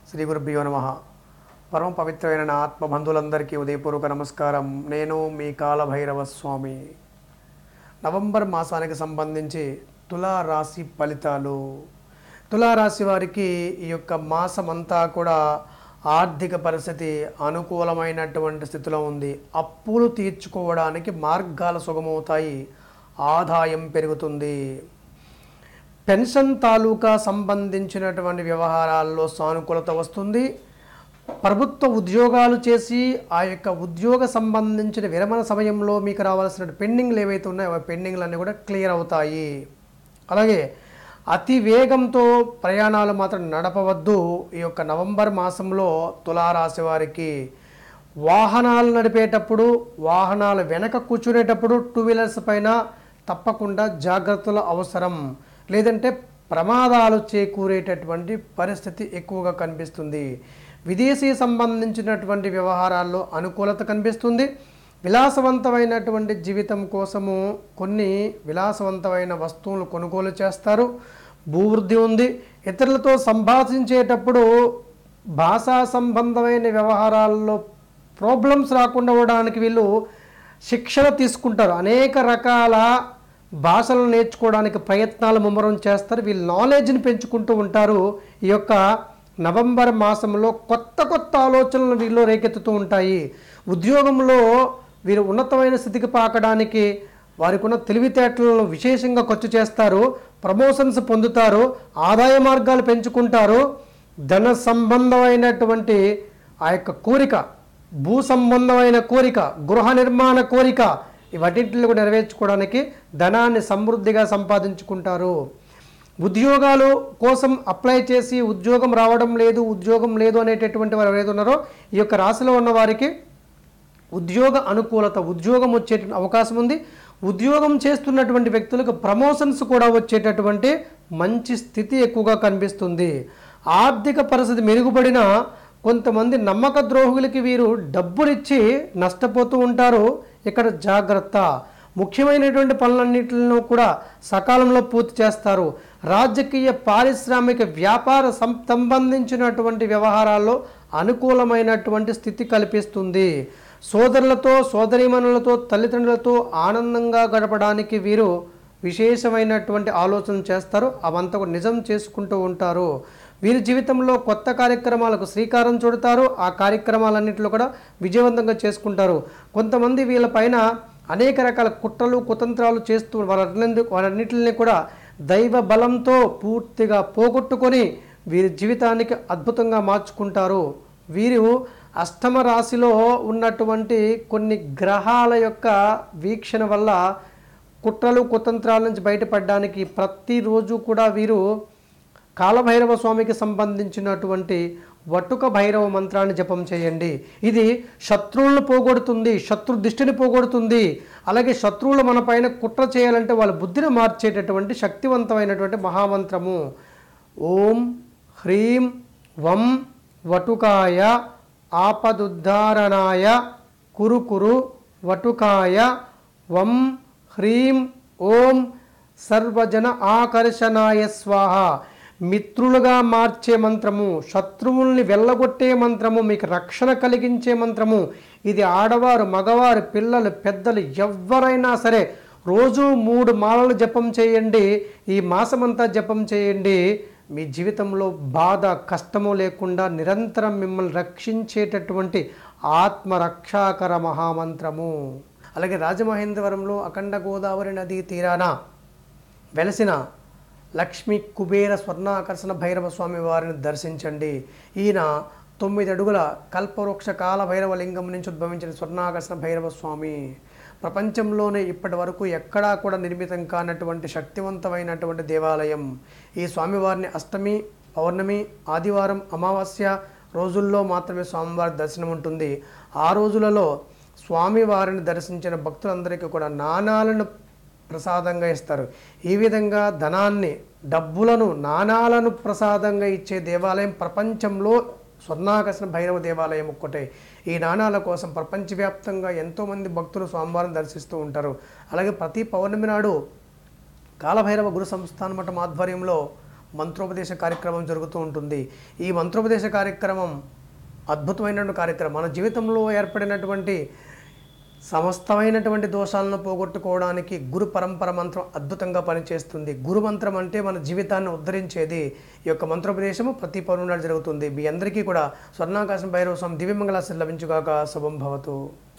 శ్రీ గురుభ్యో నమ పరమ పవిత్రమైన నా ఆత్మ బంధువులందరికీ ఉదయపూర్వక నమస్కారం నేను మీ కాలభైరవ స్వామి నవంబర్ మాసానికి సంబంధించి తులారాశి ఫలితాలు తులారాశి వారికి ఈ యొక్క మాసం అంతా కూడా ఆర్థిక పరిస్థితి అనుకూలమైనటువంటి స్థితిలో ఉంది అప్పులు తీర్చుకోవడానికి మార్గాలు సుగమవుతాయి ఆదాయం పెరుగుతుంది పెన్షన్ తాలూకా సంబంధించినటువంటి వ్యవహారాల్లో సానుకూలత వస్తుంది ప్రభుత్వ ఉద్యోగాలు చేసి ఆ యొక్క ఉద్యోగ సంబంధించిన విరమణ సమయంలో మీకు రావాల్సిన పెండింగ్లు ఏవైతే ఉన్నాయో ఆ పెండింగ్లన్నీ కూడా క్లియర్ అవుతాయి అలాగే అతి వేగంతో ప్రయాణాలు మాత్రం నడపవద్దు ఈ యొక్క నవంబర్ మాసంలో తులారాశి వారికి వాహనాలు నడిపేటప్పుడు వాహనాలు వెనక కూర్చునేటప్పుడు టూ వీలర్స్ పైన తప్పకుండా జాగ్రత్తలు అవసరం లేదంటే ప్రమాదాలు చేకూరేటటువంటి పరిస్థితి ఎక్కువగా కనిపిస్తుంది విదేశీ సంబంధించినటువంటి వ్యవహారాల్లో అనుకూలత కనిపిస్తుంది విలాసవంతమైనటువంటి జీవితం కోసము కొన్ని విలాసవంతమైన వస్తువులు కొనుగోలు చేస్తారు భూవృద్ధి ఉంది ఇతరులతో సంభాషించేటప్పుడు భాషా సంబంధమైన వ్యవహారాల్లో ప్రాబ్లమ్స్ రాకుండా ఉండడానికి వీళ్ళు శిక్షణ తీసుకుంటారు అనేక రకాల భాషలు నేర్చుకోవడానికి ప్రయత్నాలు ముమ్మరం చేస్తారు వీళ్ళు నాలెడ్జ్ని పెంచుకుంటూ ఉంటారు ఈ యొక్క నవంబర్ మాసంలో కొత్త కొత్త ఆలోచనలు వీళ్ళు రేకెత్తుతూ ఉంటాయి ఉద్యోగంలో వీరు ఉన్నతమైన స్థితికి పాకడానికి వారికి ఉన్న తెలివితేటలను విశేషంగా ఖర్చు చేస్తారు ప్రమోషన్స్ పొందుతారు ఆదాయ మార్గాలు పెంచుకుంటారు ధన సంబంధమైనటువంటి ఆ యొక్క కోరిక భూ సంబంధమైన కోరిక గృహ నిర్మాణ కోరిక ఇవన్నింటిని కూడా నెరవేర్చుకోవడానికి ధనాన్ని సమృద్ధిగా సంపాదించుకుంటారు ఉద్యోగాలు కోసం అప్లై చేసి ఉద్యోగం రావడం లేదు ఉద్యోగం లేదు అనేటటువంటి వారు ఎవరైతే ఉన్నారో ఈ యొక్క రాశిలో ఉన్న వారికి ఉద్యోగ అనుకూలత ఉద్యోగం వచ్చే అవకాశం ఉంది ఉద్యోగం చేస్తున్నటువంటి వ్యక్తులకు ప్రమోషన్స్ కూడా వచ్చేటటువంటి మంచి స్థితి ఎక్కువగా కనిపిస్తుంది ఆర్థిక పరిస్థితి మెరుగుపడిన కొంతమంది నమ్మక ద్రోహులకి వీరు డబ్బులిచ్చి నష్టపోతూ ఉంటారు ఇక్కడ జాగ్రత్త ముఖ్యమైనటువంటి పనులన్నింటిలో కూడా సకాలంలో పూర్తి చేస్తారు రాజకీయ పారిశ్రామిక వ్యాపార సం సంబంధించినటువంటి వ్యవహారాల్లో అనుకూలమైనటువంటి స్థితి కల్పిస్తుంది సోదరులతో సోదరీమణులతో తల్లిదండ్రులతో ఆనందంగా గడపడానికి వీరు విశేషమైనటువంటి ఆలోచన చేస్తారు అవంతా కూడా నిజం చేసుకుంటూ ఉంటారు వీరి జీవితంలో కొత్త కార్యక్రమాలకు శ్రీకారం చుడతారు ఆ కార్యక్రమాలన్నింటిలో కూడా విజయవంతంగా చేసుకుంటారు కొంతమంది వీళ్ళపైన అనేక రకాల కుట్రలు కుతంత్రాలు చేస్తూ వారన్నింటి వారన్నింటిని కూడా దైవ బలంతో పూర్తిగా పోగొట్టుకొని వీరి జీవితానికి అద్భుతంగా మార్చుకుంటారు వీరు అష్టమ రాశిలో ఉన్నటువంటి కొన్ని గ్రహాల యొక్క వీక్షణ వల్ల కుట్రలు కుతంత్రాల నుంచి బయటపడడానికి ప్రతిరోజు కూడా వీరు కాలభైరవ స్వామికి సంబంధించినటువంటి వటుక భైరవ మంత్రాన్ని జపం చేయండి ఇది శత్రువులను పోగొడుతుంది శత్రు దృష్టిని పోగొడుతుంది అలాగే శత్రువులు మన పైన కుట్ర చేయాలంటే వాళ్ళ బుద్ధిని మార్చేటటువంటి శక్తివంతమైనటువంటి మహామంత్రము ఓం హ్రీం వం వటుకాయ ఆపదుద్ధారణాయ కురు కురు వటుకాయ వం హ్రీం ఓం సర్వజన ఆకర్షణాయ స్వాహ మిత్రులుగా మార్చే మంత్రము శత్రువుల్ని వెళ్ళగొట్టే మంత్రము మీకు రక్షణ కలిగించే మంత్రము ఇది ఆడవారు మగవారు పిల్లలు పెద్దలు ఎవరైనా సరే రోజు మూడు మాలలు జపం చేయండి ఈ మాసమంతా జపం చేయండి మీ జీవితంలో బాధ కష్టము లేకుండా నిరంతరం మిమ్మల్ని రక్షించేటటువంటి ఆత్మరక్షాకర మహామంత్రము అలాగే రాజమహేంద్రవరంలో అఖండ గోదావరి నదీ తీరాన వెలసిన లక్ష్మీ కుబేర స్వర్ణాకర్షణ భైరవ స్వామి వారిని దర్శించండి ఈయన తొమ్మిది అడుగుల కల్పవృక్ష కాల భైరవ లింగం నుంచి ఉద్భవించిన స్వర్ణాకర్షణ భైరవ స్వామి ప్రపంచంలోనే ఇప్పటి వరకు ఎక్కడా కూడా నిర్మితం కానటువంటి శక్తివంతమైనటువంటి దేవాలయం ఈ స్వామివారిని అష్టమి పౌర్ణమి ఆదివారం అమావాస్య రోజుల్లో మాత్రమే స్వామివారి దర్శనం ఉంటుంది ఆ రోజులలో స్వామివారిని దర్శించిన భక్తులందరికీ కూడా నాణాలను ప్రసాదంగా ఇస్తారు ఈ విధంగా ధనాన్ని డబ్బులను నాణాలను ప్రసాదంగా ఇచ్చే దేవాలయం ప్రపంచంలో స్వర్ణాకర్షణ భైరవ దేవాలయం ఒక్కటే ఈ నాణాల కోసం ప్రపంచవ్యాప్తంగా ఎంతోమంది భక్తులు స్వామివారిని దర్శిస్తూ ఉంటారు అలాగే ప్రతి పౌర్ణమి నాడు కాలభైరవ గురు సంస్థాన మఠం ఆధ్వర్యంలో మంత్రోపదేశ కార్యక్రమం జరుగుతూ ఉంటుంది ఈ మంత్రోపదేశ కార్యక్రమం అద్భుతమైనటువంటి కార్యక్రమం మన జీవితంలో ఏర్పడినటువంటి సమస్తమైనటువంటి దోషాలను పోగొట్టుకోవడానికి గురు పరంపర మంత్రం అద్భుతంగా పనిచేస్తుంది గురు మంత్రం అంటే మన జీవితాన్ని ఉద్ధరించేది ఈ యొక్క మంత్రోపదేశము ప్రతి పౌర్ణమి నాడు జరుగుతుంది మీ అందరికీ కూడా స్వర్ణాకాశం భైరవ స్వామి దివ్యమంగళాశ్రీ లభించుగాక శుభం భవతు